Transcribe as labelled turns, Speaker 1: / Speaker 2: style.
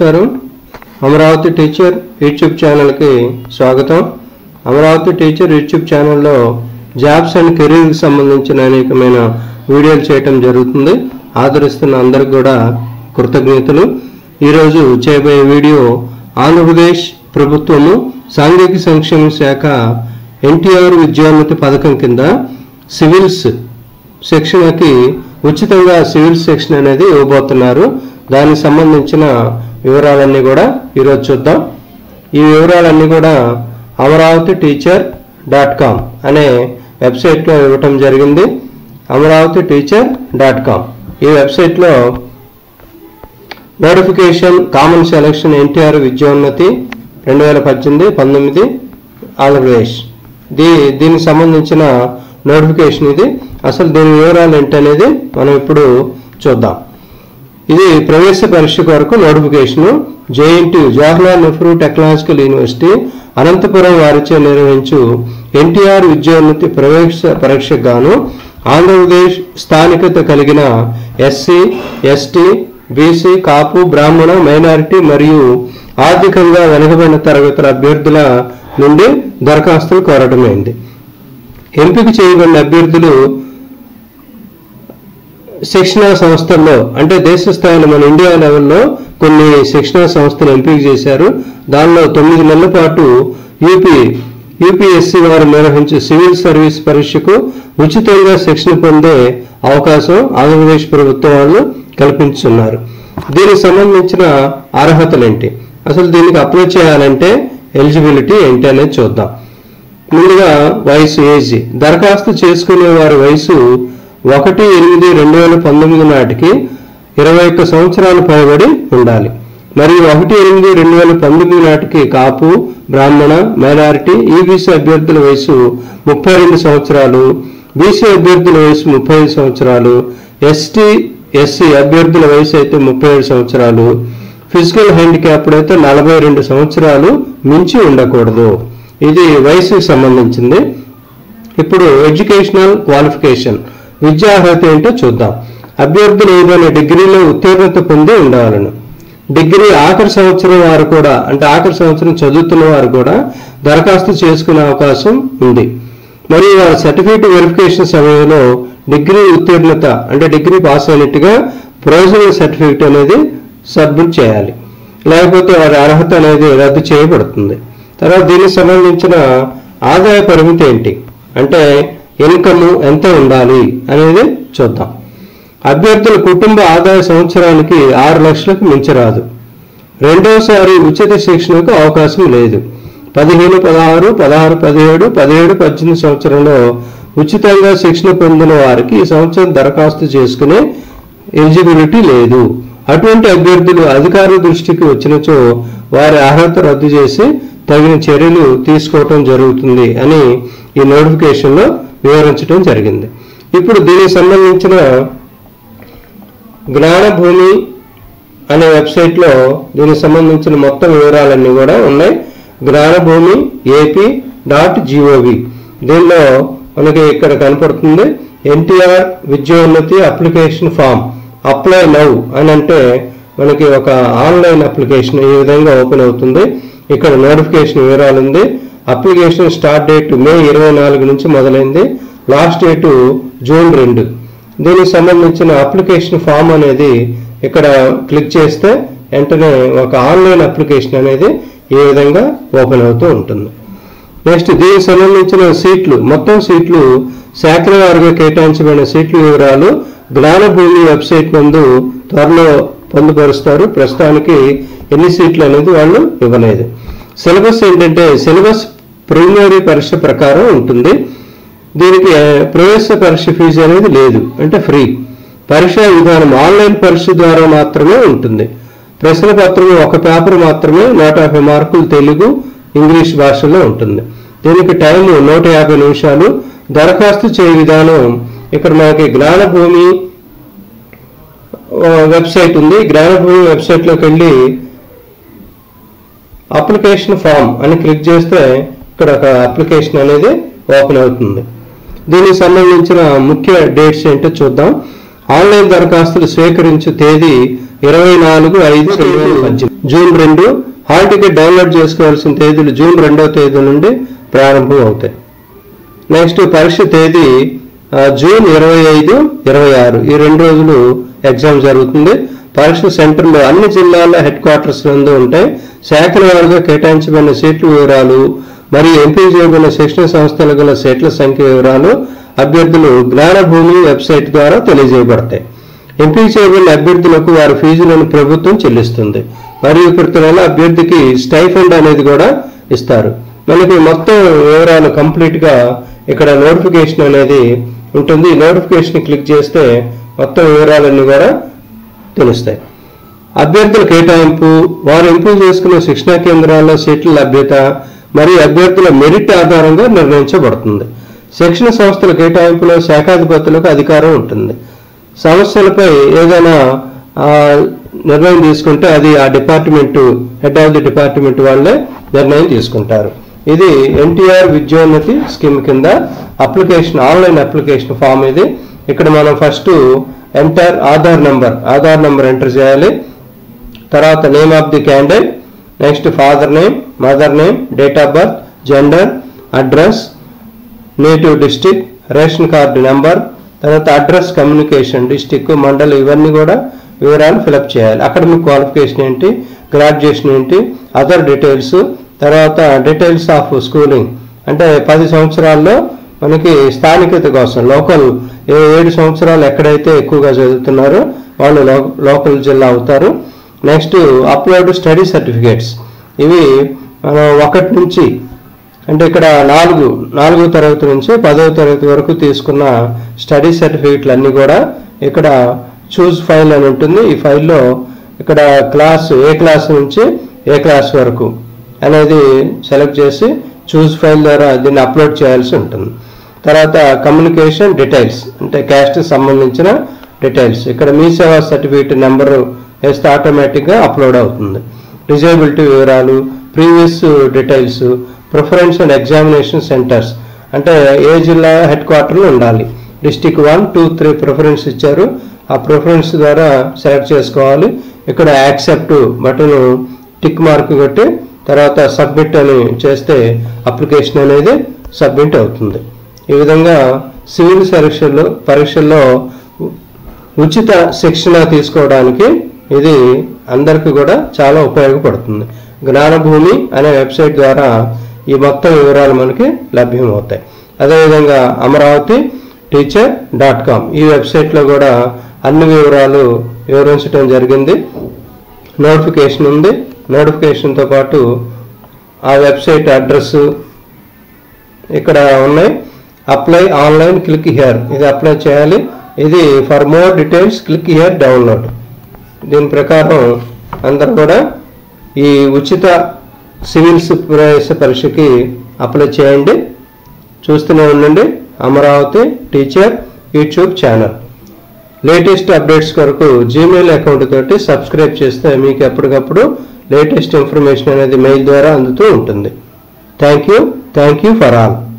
Speaker 1: నమస్కారం Amaravati teacher YouTube ఛానల్కి స్వాగతం అమరావతి టీచర్ యూట్యూబ్ ఛానల్లో జాబ్స్ అండ్ కెరీర్కి సంబంధించిన అనేకమైన వీడియోలు చేయటం జరుగుతుంది ఆదరిస్తున్న అందరికి కూడా కృతజ్ఞతలు ఈరోజు చేయబోయే వీడియో ఆంధ్రప్రదేశ్ ప్రభుత్వము సాంఘిక సంక్షేమ శాఖ ఎన్టీఆర్ విద్యోన్నతి పథకం కింద సివిల్స్ శిక్షణకి ఉచితంగా సివిల్ శిక్షణ అనేది ఇవ్వబోతున్నారు దానికి సంబంధించిన వివరాలన్నీ కూడా ఈరోజు చూద్దాం ఈ వివరాలన్నీ కూడా అమరావతి టీచర్ డాట్ కామ్ అనే వెబ్సైట్లో ఇవ్వటం జరిగింది అమరావతి టీచర్ డాట్ కామ్ ఈ వెబ్సైట్లో notification common selection NTR Vidyonnathi రెండు వేల పద్దెనిమిది పంతొమ్మిది ఆంధ్రప్రదేశ్ దీ దీనికి సంబంధించిన నోటిఫికేషన్ ఇది అసలు దీని వివరాలు ఏంటనేది మనం ఇప్పుడు చూద్దాం ఇది ప్రవేశ పరీక్ష కొరకు notification JNT Jawaharlal Nehru technological university Anantapuram వారిచే నిర్వహించు ఎన్టీఆర్ విద్యోన్నతి ప్రవేశ పరీక్షకు గాను ఆంధ్రప్రదేశ్ స్థానికత కలిగిన ఎస్సీ ఎస్టీ బీసీ కాపు బ్రాహ్మణ మైనారిటీ మరియు ఆర్థికంగా వెనుకబడిన తరగతుల అభ్యర్థుల నుండి దరఖాస్తులు కోరడమైంది ఎంపిక చేయబడిన అభ్యర్థులు శిక్షణా సంస్థల్లో అంటే దేశ స్థాయిలో మన ఇండియా లెవెల్లో కొన్ని శిక్షణా సంస్థలు ఎంపిక చేశారు దానిలో తొమ్మిది నెలల పాటు యూపీ యూపీఎస్సీ వారు నిర్వహించే సివిల్ సర్వీస్ పరీక్షకు ఉచితంగా శిక్షణ పొందే అవకాశం ఆంధ్రప్రదేశ్ ప్రభుత్వం వాళ్ళు కల్పించున్నారు దీనికి సంబంధించిన అర్హతలు ఏంటి అసలు దీనికి అప్లై చేయాలంటే ఎలిజిబిలిటీ ఏంటి అనేది చూద్దాం ముందుగా వయసు ఏజ్ దరఖాస్తు చేసుకునే వారి వయసు ఒకటి ఎనిమిది రెండు వేల పంతొమ్మిది నాటికి ఇరవై ఒక్క సంవత్సరాలు పైబడి ఉండాలి మరియు ఒకటి ఎనిమిది రెండు వేల పంతొమ్మిది నాటికి కాపు బ్రాహ్మణ మైనారిటీ ఈబీసీ అభ్యర్థుల వయసు ముప్పై రెండు సంవత్సరాలు బీసీ అభ్యర్థుల వయసు ముప్పై ఐదు సంవత్సరాలు ఎస్టీ ఎస్సీ అభ్యర్థుల వయసు అయితే ముప్పై ఏడు సంవత్సరాలు ఫిజికల్ హ్యాండిక్యాప్డ్ అయితే నలభై రెండు సంవత్సరాలు మించి ఉండకూడదు ఇది వయసుకి సంబంధించింది ఇప్పుడు ఎడ్యుకేషనల్ క్వాలిఫికేషన్ విద్యా అర్హత ఏంటో చూద్దాం అభ్యర్థులు ఏదైనా డిగ్రీలో ఉత్తీర్ణత పొంది ఉండాలను డిగ్రీ ఆఖరి సంవత్సరం వారు కూడా అంటే ఆఖరి సంవత్సరం చదువుతున్న వారు కూడా దరఖాస్తు చేసుకునే అవకాశం ఉంది మరియు వారి సర్టిఫికేట్ వెరిఫికేషన్ సమయంలో డిగ్రీ ఉత్తీర్ణత అంటే డిగ్రీ పాస్ అయినట్టుగా ప్రొవిజనల్ సర్టిఫికేట్ అనేది సబ్మిట్ చేయాలి లేకపోతే వారి అర్హత అనేది రద్దు చేయబడుతుంది తర్వాత దీనికి సంబంధించిన ఆదాయ పరిమితి ఏంటి అంటే ఇన్కమ్ ఎంత ఉండాలి అనేది చూద్దాం అభ్యర్థుల కుటుంబ ఆదాయ సంవత్సరానికి ఆరు లక్షలకు మించరాదు రెండోసారి ఉచిత శిక్షణకు అవకాశం లేదు పదిహేను పదహారు పదహారు పదిహేడు పదిహేడు పద్దెనిమిది సంవత్సరంలో ఉచితంగా శిక్షణ పొందిన వారికి ఈ సంవత్సరం దరఖాస్తు చేసుకునే ఎలిజిబిలిటీ లేదు అటువంటి అభ్యర్థులు అధికారుల దృష్టికి వచ్చినచో వారి అర్హత రద్దు చేసి తగిన చర్యలు తీసుకోవటం జరుగుతుంది అని ఈ నోటిఫికేషన్లో వివరించడం జరిగింది ఇప్పుడు దీనికి సంబంధించిన జ్ఞానభూమి అనే వెబ్సైట్లో దీనికి సంబంధించిన మొత్తం వివరాలన్నీ కూడా ఉన్నాయి జ్ఞానభూమి ఏపీ డాట్ జిఓవి దీనిలో మనకి ఇక్కడ కనపడుతుంది NTR Vidyonnathi application form apply now అని అంటే మనకి ఒక ఆన్లైన్ అప్లికేషన్ ఈ విధంగా ఓపెన్ అవుతుంది ఇక్కడ నోటిఫికేషన్ వివరాలు ఉంది అప్లికేషన్ స్టార్ట్ డేట్ మే ఇరవై నాలుగు నుంచి మొదలైంది లాస్ట్ డేటు జూన్ రెండు దీనికి సంబంధించిన అప్లికేషన్ ఫామ్ అనేది ఇక్కడ క్లిక్ చేస్తే వెంటనే ఒక ఆన్లైన్ అప్లికేషన్ అనేది ఈ విధంగా ఓపెన్ అవుతూ ఉంటుంది నెక్స్ట్ దీనికి సంబంధించిన సీట్లు మొత్తం సీట్లు శాఖల వారిగా కేటాయించబడిన సీట్ల వివరాలు జ్ఞానభూమి వెబ్సైట్ నందు త్వరలో పొందుపరుస్తారు ప్రస్తుతానికి ఎన్ని సీట్లు అనేది వాళ్ళు ఇవ్వలేదు సిలబస్ ఏంటంటే సిలబస్ ప్రిలిమినరీ పరీక్ష ప్రకారం ఉంటుంది దీనికి ఆ, ప్రవేశ పరీక్ష ఫీజు అనేది లేదు అంటే ఫ్రీ పరీక్షా విధానం ఆన్లైన్ పరీక్ష ద్వారా మాత్రమే ఉంటుంది ప్రశ్న పత్రం ఒక పేపర్ మాత్రమే నూట యాభై మార్కులు తెలుగు ఇంగ్లీష్ భాషలో ఉంటుంది దీనికి టైం నూట యాభై నిమిషాలు దరఖాస్తు చేయ విధానం ఇక్కడ మనకి జ్ఞానభూమి ఆ, వెబ్సైట్ ఉంది జ్ఞానభూమి వెబ్సైట్లోకి వెళ్ళి అప్లికేషన్ ఫామ్ అని క్లిక్ చేస్తే ఇక్కడ ఒక అప్లికేషన్ అనేది ఓపెన్ అవుతుంది దీనికి సంబంధించిన ముఖ్య డేట్స్ ఏంటో చూద్దాం ఆన్లైన్ దరఖాస్తులు స్వీకరించు తేదీ ఇరవై నాలుగు ఐదు రెండు వేల పద్దెనిమిది జూన్ రెండు హాల్ టికెట్ డౌన్లోడ్ చేసుకోవాల్సిన తేదీలు జూన్ రెండవ తేదీ నుండి ప్రారంభం అవుతాయి నెక్స్ట్ పరీక్ష తేదీ ఆ, జూన్ ఇరవై ఐదు ఇరవై ఆరు ఈ రెండు రోజులు ఎగ్జామ్ జరుగుతుంది పరీక్ష సెంటర్లు అన్ని జిల్లాల హెడ్ క్వార్టర్స్ నందు ఉంటాయి శాఖల వారుగా కేటాయించబడిన సీట్ల వివరాలు మరియు ఎంపిక చేయబడిన శిక్షణ సంస్థలు గల సీట్ల సంఖ్య వివరాలు అభ్యర్థులు జ్ఞానభూమి వెబ్సైట్ ద్వారా తెలియజేయబడతాయి ఎంపిక చేయబడిన అభ్యర్థులకు వారి ఫీజులను ప్రభుత్వం చెల్లిస్తుంది మరియు ప్రతి నెల అభ్యర్థికి స్టైఫండ్ అనేది కూడా ఇస్తారు మనకి మొత్తం వివరాలు కంప్లీట్ గా ఇక్కడ నోటిఫికేషన్ అనేది ఉంటుంది ఈ నోటిఫికేషన్ క్లిక్ చేస్తే మొత్తం వివరాలన్నీ కూడా తెలుస్తాయి అభ్యర్థుల కేటాయింపు వారు ఎంపిక చేసుకున్న శిక్షణా కేంద్రాల్లో సీట్ల లభ్యత మరియు అభ్యర్థుల మెరిట్ ఆధారంగా నిర్ణయించబడుతుంది శిక్షణ సంస్థల కేటాయింపులో శాఖాధిపతులకు అధికారం ఉంటుంది సమస్యలపై ఏదైనా ఆ, నిర్ణయం తీసుకుంటే అది ఆ department head of the department వాళ్ళే నిర్ణయం తీసుకుంటారు ఇది ఎన్టీఆర్ విద్యోన్నతి స్కీమ్ కింద అప్లికేషన్ ఆన్లైన్ అప్లికేషన్ ఫామ్ ఇది ఇక్కడ మనం first enter Aadhaar number Aadhaar number enter చేయాలి తర్వాత name of the candidate next father name mother name date of birth gender address native district ration card number తర్వాత అడ్రస్ కమ్యూనికేషన్ డిస్టిక్ మండల్ ఇవన్నీ కూడా వివరాలు fill up చేయాలి అకాడమిక్ క్వాలిఫికేషన్ ఏంటి గ్రాడ్యుయేషన్ ఏంటి other details తర్వాత డీటెయిల్స్ ఆఫ్ స్కూలింగ్ అంటే పది సంవత్సరాల్లో మనకి స్థానికత కోసం లోకల్ ఏ ఏడు సంవత్సరాలు ఎక్కడైతే ఎక్కువగా చదువుతున్నారో వాళ్ళు లో- లోకల్ జిల్లా అవుతారు నెక్స్ట్ అప్లోడ్ స్టడీ సర్టిఫికేట్స్ ఇవి మనం ఒకటి నుంచి అంటే ఇక్కడ నాలుగు నాలుగో తరగతి నుంచి పదవ తరగతి వరకు తీసుకున్న స్టడీ సర్టిఫికెట్లు అన్నీ కూడా ఇక్కడ చూస్ ఫైల్ అని ఉంటుంది ఈ ఫైల్లో ఇక్కడ క్లాస్ ఏ క్లాస్ నుంచి ఏ క్లాస్ వరకు అనేది సెలెక్ట్ చేసి చూస్ ఫైల్ ద్వారా దీన్ని అప్లోడ్ చేయాల్సి ఉంటుంది తర్వాత కమ్యూనికేషన్ డీటెయిల్స్ అంటే క్యాస్ట్ సంబంధించిన డీటెయిల్స్ ఇక్కడ మీ సేవా సర్టిఫికేట్ నెంబర్ వేస్తే ఆటోమేటిక్గా అప్లోడ్ అవుతుంది డిజేబిలిటీ వివరాలు previous details preference and examination centers అంటే ఏ జిల్లా హెడ్ క్వార్టర్లో ఉండాలి district one two three preference ఇచ్చారు ఆ ప్రిఫరెన్స్ ద్వారా సెలెక్ట్ చేసుకోవాలి ఇక్కడ యాక్సెప్ట్ బటన్ టిక్ మార్క్ కొట్టి తర్వాత సబ్మిట్ అని చేస్తే అప్లికేషన్ అనేది సబ్మిట్ అవుతుంది ఈ విధంగా సివిల్ పరీక్షల్లో పరీక్షల్లో ఉచిత శిక్షణ తీసుకోవడానికి ఇది అందరికీ కూడా చాలా ఉపయోగపడుతుంది జ్ఞానభూమి అనే వెబ్సైట్ ద్వారా ఈ మొత్తం వివరాలు మనకి లభ్యమవుతాయి అదేవిధంగా అమరావతి టీచర్ డాట్ కామ్ ఈ వెబ్సైట్లో కూడా అన్ని వివరాలు వివరించడం జరిగింది నోటిఫికేషన్ ఉంది నోటిఫికేషన్తో పాటు ఆ వెబ్సైట్ అడ్రస్ ఇక్కడ ఉన్నాయి అప్లై ఆన్లైన్ క్లిక్ హియర్ ఇది అప్లై చేయాలి ఇది for more details click here download దీని ప్రకారం అందరూ కూడా ఈ ఉచిత సివిల్స్ ప్రవేశ పరీక్షకి అప్లై చేయండి చూస్తూనే ఉండండి Amaravati teacher YouTube channel latest updates కొరకు జీమెయిల్ అకౌంట్ తోటి సబ్స్క్రైబ్ చేస్తే మీకు ఎప్పటికప్పుడు లేటెస్ట్ ఇన్ఫర్మేషన్ అనేది మెయిల్ ద్వారా అందుతూ ఉంటుంది thank you thank you for all